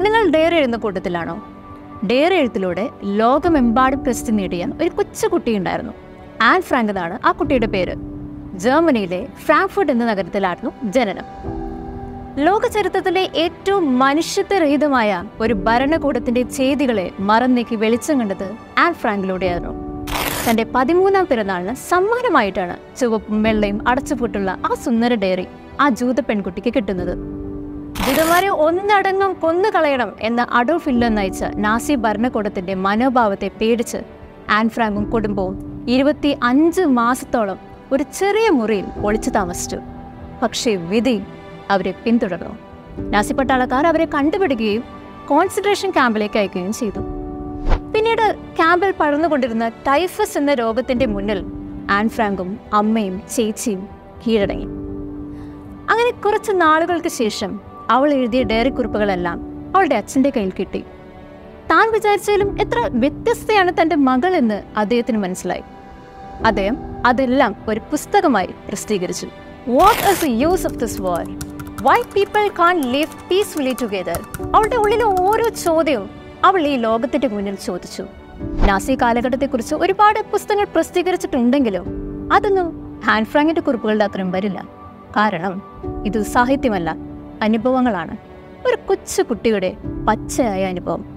നിങ്ങൾ ഡയറി എഴുതുന്ന കൂട്ടത്തിലാണോ ഡയറി എഴുത്തിലൂടെ ലോകമെമ്പാടും പ്രസിദ്ധി നേടിയ ഒരു കൊച്ചു കുട്ടിയുണ്ടായിരുന്നു ആൻ ഫ്രാങ്ക് എന്നാണ് ആ കുട്ടിയുടെ പേര് ജർമ്മനിയിലെ ഫ്രാങ്ക്ഫർട്ട് എന്ന നഗരത്തിലായിരുന്നു ജനനം ലോക ചരിത്രത്തിലെ ഏറ്റവും മനുഷ്യത്വരഹിതമായ ഒരു ഭരണകൂടത്തിന്റെ ചെയ്തികളെ മറന്നേക്ക് വെളിച്ചം കണ്ടത് ആൻ ഫ്രാങ്കിലൂടെയായിരുന്നു തന്റെ പതിമൂന്നാം പിറന്നാളിന് സമ്മാനമായിട്ടാണ് ചുവപ്പും വെള്ളയും അടച്ചുപൂട്ടുള്ള ആ സുന്ദര ഡയറി ആ ജൂത പെൺകുട്ടിക്ക് കിട്ടുന്നത് ജൂതന്മാരെ ഒന്നടങ്കം കൊന്നുകളയണം എന്ന അഡോൾഫ് ഹിറ്റ്ലർ നയിച്ച നാസി ഭരണകൂടത്തിന്റെ മനോഭാവത്തെ പേടിച്ച് ആൻ ഫ്രാങ്കും കുടുംബവും ഇരുപത്തി അഞ്ച് മാസത്തോളം ഒരു ചെറിയ മുറിയിൽ ഒളിച്ചു താമസിച്ചു പക്ഷേ വിധി അവരെ പിന്തുടർന്നു നാസി പട്ടാളക്കാർ അവരെ കണ്ടുപിടിക്കുകയും കോൺസെൻട്രേഷൻ ക്യാമ്പിലേക്ക് അയക്കുകയും ചെയ്തു പിന്നീട് ക്യാമ്പിൽ പടർന്നുകൊണ്ടിരുന്ന ടൈഫസ് എന്ന രോഗത്തിന്റെ മുന്നിൽ ആൻ ഫ്രാങ്കും അമ്മയും ചേച്ചിയും കീഴടങ്ങി അങ്ങനെ കുറച്ച് നാളുകൾക്ക് ശേഷം അവൾ എഴുതിയ ഡയറി കുറിപ്പുകളെല്ലാം അവളുടെ അച്ഛൻ്റെ കയ്യിൽ കിട്ടി താൻ വിചാരിച്ചാലും എത്ര വ്യത്യസ്തയാണ് തൻ്റെ മകൾ എന്ന് അദ്ദേഹത്തിന് മനസ്സിലായി അദ്ദേഹം അതെല്ലാം ഒരു പുസ്തകമായി പ്രസിദ്ധീകരിച്ചു what is the use of this world why people can live peacefully together അവളുടെ ഉള്ളിലെ ഓരോ ചോദ്യവും അവൾ ഈ ലോകത്തിന്റെ മുന്നിൽ ചോദിച്ചു നാസി കാലഘട്ടത്തെക്കുറിച്ച് ഒരുപാട് പുസ്തകങ്ങൾ പ്രസിദ്ധീകരിച്ചിട്ടുണ്ടെങ്കിലും അതൊന്നും ഹാൻഡ് ഫ്രാങ്കിന്റെ കുറിപ്പുകളുടെ അത്രയും വരില്ല കാരണം ഇത് സാഹിത്യമല്ല അനുഭവങ്ങളാണ് ഒരു കൊച്ചു കുട്ടിയുടെ പച്ചയായ അനുഭവം